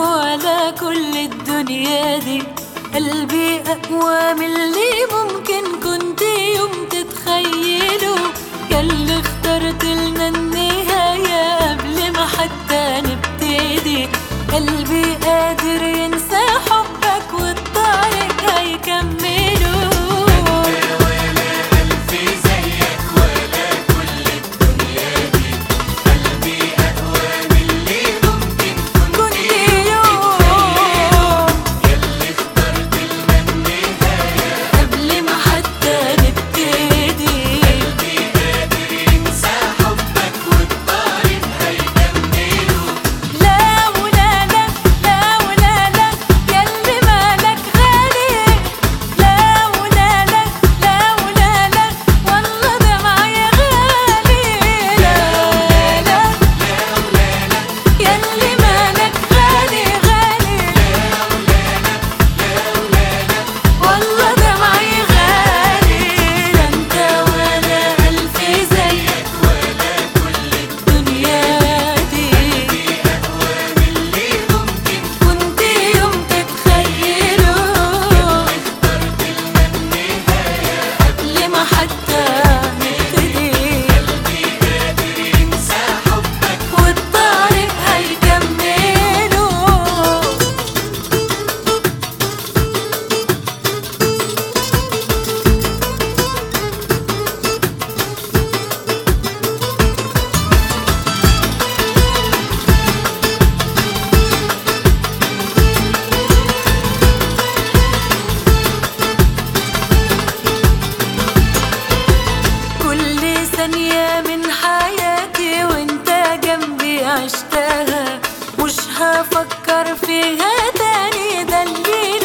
ولا كل الدنيا دي قلبي أقوى من اللي ممكن كنت يوم تتخيله ياللي اخترت لنا النهاية قبل ما حتى نبتدي قلبي قادر ينسى حبك والطريق هيكمله كنت يوم قبل ما حتى نبتدي لا ولا لا لا ولا لا ياللي مالك غالي لا ولا لا لا ولا لا والله دمعي غالي لا لا ياللي مالك غالي غالي والله دمعي غالي لا انت ولا ألف زيك الدنيا دي كنت يوم تتخيله قبل ما حتى نبتدي والطريق هيكمله كل ثانية من حياتي وانت جنبي عشتها مش هفكر فيها تاني ده اللي